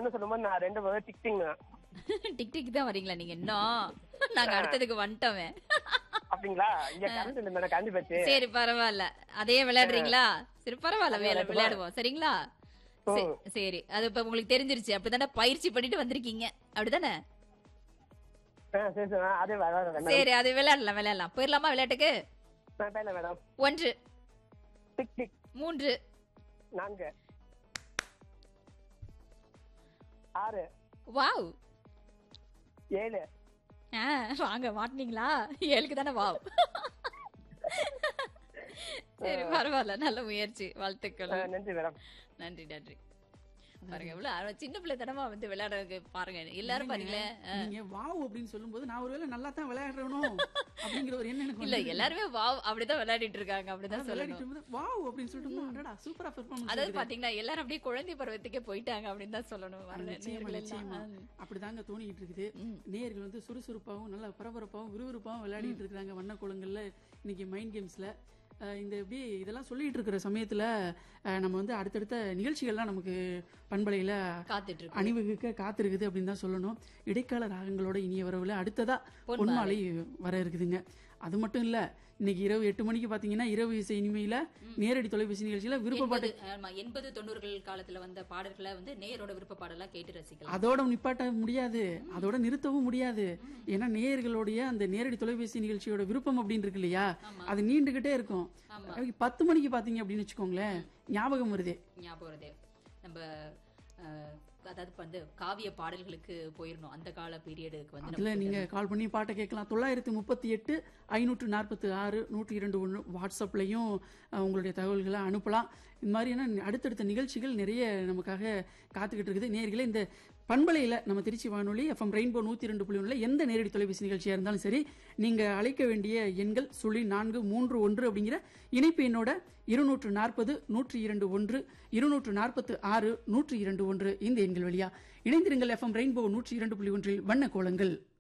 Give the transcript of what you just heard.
வண்ணம்னு சொல்லும்போது நான் ரெண்டு முதல்ல டிக் டிங் தான் டிக் டிக் தான் வரீங்களா நீங்க இன்னும் நாங்க அடுத்ததுக்கு வந்துட்டோமே அப்படிங்களா இங்க கரண்ட் இல்லை மேடம் கரண்ட் போச்சு சரி பரவாயில்ல அதே விளையாடுறீங்களா சரி பரவாயில்ல விளையாட- விளையாடுவோம் சரிங்களா சே- சரி அது இப்ப உங்களுக்கு தெரிஞ்சிருச்சு அப்படிதானே பயிற்சி பண்ணிட்டு வந்திருக்கீங்க அப்படிதானே ஆ, சரி சரி ஆ, அதே வராது மேடம் சரி அது விளையாடலாம் விளையாடலாம் போயிடலாமா விளையாட்டுக்கு நான் பேர்ல மேடம் ஒன்று டிக் டிக் மூன்று நான்கு ஆறு வாவ் ஏழு ஆ, வாங்க மாட்டினீங்களா ஏழுக்கு தானே வாவ் சரி பரவாயில்ல நல்ல முயற்சி வாழ்த்துக்கள் ஆ, நன்றி மேடம் நன்றி நன்றி பாருங்க எவ்வளவு ஆர்வம். சின்ன பிள்ளை தனமா வந்து விளையாடுறதுக்கு பாருங்க எல்லாரும் பாருங்களேன் நீங்க வாவ் அப்படின்னு சொல்லும்போது நான் ஒருவேளை நல்லா தான் விளையாடுறனோ அப்படிங்கிற ஒரு எண்ணம் எனக்கு இல்ல வந்தது. எல்லாருமே வாவ் அப்படிதான் விளையாடிட்டு இருக்காங்க அப்படிதான் அதான் சொல்லணும் விளையாடிட்டு இருக்கும்போது, வாவ் அப்படின்னு சொல்லிட்டு அடடா சூப்பரா பெர்ஃபார்மன்ஸ் அதாவது பாத்தீங்கன்னா எல்லாரும் அப்படியே குழந்தை பருவத்துக்கே போயிட்டாங்க அப்படின்னு தான் சொல்லணும் வர நிச்சயமா நேயர்கள் நிச்சயமா எல்லாம். அப்படிதாங்க தோணிக்கிட்டு இருக்குது ம். நேயர்கள் வந்து சுறுசுறுப்பாகவும் நல்லா பரபரப்பாகவும் விறுவிறுப்பாகவும் விளையாடிட்டு இருக்காங்க வண்ண குளங்கள்ல இன்னைக்கு மைண்ட் கேம்ஸ்ல அஹ் இந்த இப்படி இதெல்லாம் சொல்லிட்டு இருக்கிற சமயத்துல அஹ் நம்ம வந்து அடுத்தடுத்த நிகழ்ச்சிகள்லாம் நமக்கு பண்பலையில காத்துட்டு இருக்கு அணிவகுக்க காத்திருக்குது அப்படின்னு தான் சொல்லணும் இடைக்கால ராகங்களோட இனிய வரவுல அடுத்ததா பொன்மாலை. பொன்மாலை வர இருக்குதுங்க அது மட்டும் இல்ல இன்னைக்கு இரவு எட்டு மணிக்கு பாத்தீங்கன்னா இரவு இசை இனிமையில நேரடி தொலைபேசி நிகழ்ச்சியில விருப்பப்பாட்டு எண்பது ஆமா, எண்பது தொண்ணூறுகள் காலத்துல வந்த பாடல்களை வந்து நேயரோட விருப்ப பாடலா கேட்டு ரசிக்கலாம் அதோட நிப்பாட்ட முடியாது அதோட நிறுத்தவும் முடியாது ஏன்னா நேயர்களுடைய அந்த நேரடி தொலைபேசி நிகழ்ச்சியோட விருப்பம் அப்படின்னு இருக்கு இல்லையா அது நீண்டுகிட்டே இருக்கும் ஆமா. பத்து மணிக்கு பாத்தீங்க அப்படின்னு வச்சுக்கோங்களேன் ஞாபகம் வருதே ஞாபகம் வருது நம்ம அஹ், அதாவது இப்ப வந்து காவிய பாடல்களுக்கு போயிடணும் அந்த கால பீரியடுக்கு வந்து அதுல நம்ம நீங்க கால் பண்ணி பாட்டை கேட்கலாம் தொள்ளாயிரத்தி முப்பத்தி எட்டு ஐநூற்று நாற்பத்தி ஆறு நூற்றி இரண்டு ஒன்று வாட்ஸ்அப்லையும் அஹ், உங்களுடைய தகவல்களை அனுப்பலாம் இந்த மாதிரியான அடுத்தடுத்த நிகழ்ச்சிகள் நிறைய நமக்காக காத்துக்கிட்டு இருக்குது நேர்களே இந்த பண்பலையில நம்ம திருச்சி வானொலி எஃப்எம் ரெயின்போ நூத்தி ரெண்டு புள்ளி ஒன்றில் எந்த நேரடி தொலைபேசி நிகழ்ச்சியா இருந்தாலும் சரி நீங்க அழைக்க வேண்டிய எண்கள் சுழி நான்கு மூன்று ஒன்று அப்படிங்கிற இணைப்பு எண்ணோட இருநூற்று நாற்பது நூற்றி இரண்டு ஒன்று இருநூற்று நாற்பத்து ஆறு நூற்றி இரண்டு ஒன்று இந்த எண்கள் வழியா இணைந்திருங்கள் எஃப்எம் ரெயின்போ நூற்றி இரண்டு புள்ளி ஒன்றில் வண்ண கோலங்கள்